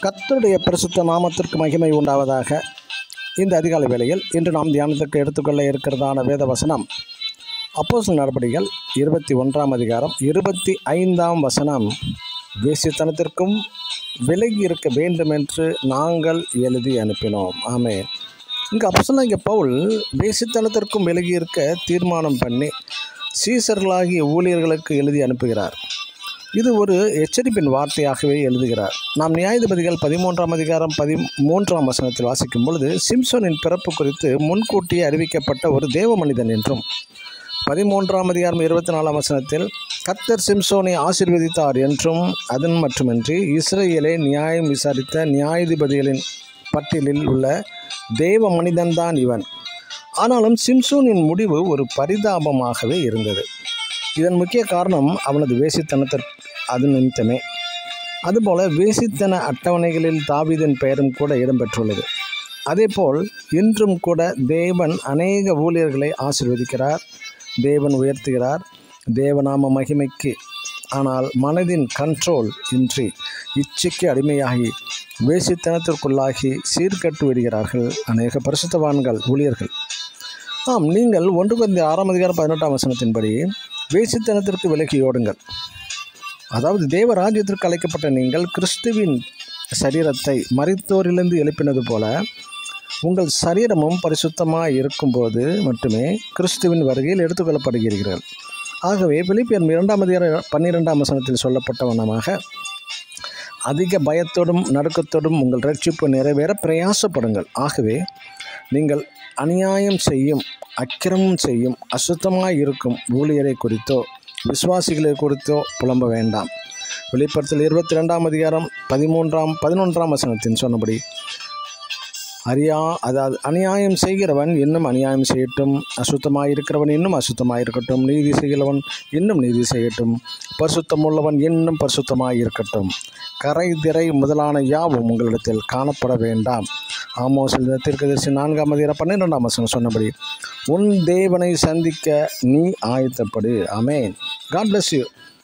கர்த்தருடைய பரிசுத்த நாமத்திற்கு மகிமை உண்டாவதாக இந்த அதிகாலை வேளையில் இன்று நாம் தியானத்துக்கு எடுத்துக்கொள்ள இருக்கிறதான வேத வசனம் அப்போஸ்தலர் நடபடிகள் இருபத்தி ஒன்றாம் அதிகாரம் இருபத்தி ஐந்தாம் வசனம் வேசித்தனத்திற்கும் விலகி இருக்க வேண்டும் என்று நாங்கள் எழுதி அனுப்பினோம் ஆமே இங்கே அப்போஸ்தலன் இங்கே பவுல் வேசித்தனத்திற்கும் விலகி இருக்க தீர்மானம் பண்ணி சீசர்களாகிய ஊழியர்களுக்கு எழுதி அனுப்புகிறார் இது ஒரு எச்சரிப்பின் வார்த்தையாகவே எழுதுகிறார் நாம் நியாயாதிபதிகள் பதிமூன்றாம் அதிகாரம் பதிமூன்றாம் வசனத்தில் வாசிக்கும் பொழுது சிம்சோனின் பிறப்பு குறித்து முன்கூட்டியே அறிவிக்கப்பட்ட ஒரு தேவ மனிதன் என்றும் பதிமூன்றாம் அதிகாரம் இருபத்தி நாலாம் வசனத்தில் கத்தர் சிம்சோனை ஆசீர்வதித்தார் என்றும் அதன் மட்டுமின்றி இஸ்ரேலை நியாயம் விசாரித்த நியாயாதிபதிகளின் பட்டியலில் உள்ள தேவ மனிதன்தான் இவன் ஆனாலும் சிம்சோனின் முடிவு ஒரு பரிதாபமாகவே இருந்தது இதன் முக்கிய காரணம் அவனது வேசித்தனத்திற்கு அது நிமித்தமே அதுபோல வேசித்தன அட்டவணைகளில் தாவீதின் பெயரும் கூட இடம்பெற்றுள்ளது அதேபோல் இன்றும் கூட தேவன் அநேக ஊழியர்களை ஆசீர்வதிக்கிறார் தேவன் உயர்த்துகிறார் தேவநாம மகிமைக்கு ஆனால் மனதின் கண்ட்ரோல் இன்றி இச்சைக்கு அடிமையாகி வேசித்தனத்திற்குள்ளாகி சீர்கட்டு விடுகிறார்கள் அநேக பரிசுத்தவான்கள் ஊழியர்கள் ஆம் நீங்கள் ஒன்று குறைந்த ஆறாம் அதிகாரம் பதினெட்டாம் வசனத்தின்படி வேசித்தனத்திற்கு விலகி ஓடுங்கள் அதாவது தேவ ராஜ்யத்திற்கு அழைக்கப்பட்ட நீங்கள் கிறிஸ்துவின் சரீரத்தை மறித்தோரிலிருந்து எழுப்பினது போல உங்கள் சரீரமும் பரிசுத்தமாக இருக்கும்போது மட்டுமே கிறிஸ்துவின் வருகையில் எடுத்துக்கொள்ளப்படுகிறீர்கள் ஆகவே பிலிப்பியன் இரண்டாம் அதிகார பன்னிரெண்டாம் வசனத்தில் சொல்லப்பட்ட வண்ணமாக அதிக பயத்தோடும் நடுக்கத்தோடும் உங்கள் ரட்சிப்பு நிறைவேற பிரயாசப்படுங்கள் ஆகவே நீங்கள் அநியாயம் செய்யும் அக்கிரமம் செய்யும் அசுத்தமாக இருக்கும் ஊழியரை குறித்தோ விசுவாசிகளை குறித்தோ புலம்ப வேண்டாம் வெளிப்படத்தில் இருபத்தி ரெண்டாம் அதிகாரம் பதிமூன்றாம் பதினொன்றாம் வசனத்தின் சொன்னபடி அறியா அதாவது அநியாயம் செய்கிறவன் இன்னும் அநியாயம் செய்யட்டும் அசுத்தமாக இருக்கிறவன் இன்னும் அசுத்தமாக இருக்கட்டும் நீதி செய்கிறவன் இன்னும் நீதி செய்யட்டும் பரிசுத்தம் உள்ளவன் இன்னும் பரிசுத்தமாக இருக்கட்டும் கரை திரை முதலான யாவும் உங்களிடத்தில் காணப்பட வேண்டாம் ஆமோசில் தீர்க்கதரிசி நான்காம் அதிகாரம் பன்னிரெண்டாம் வசனம் சொன்னபடி உன் தேவனை சந்திக்க நீ ஆயத்தப்படு அமேன் காட் bless யூ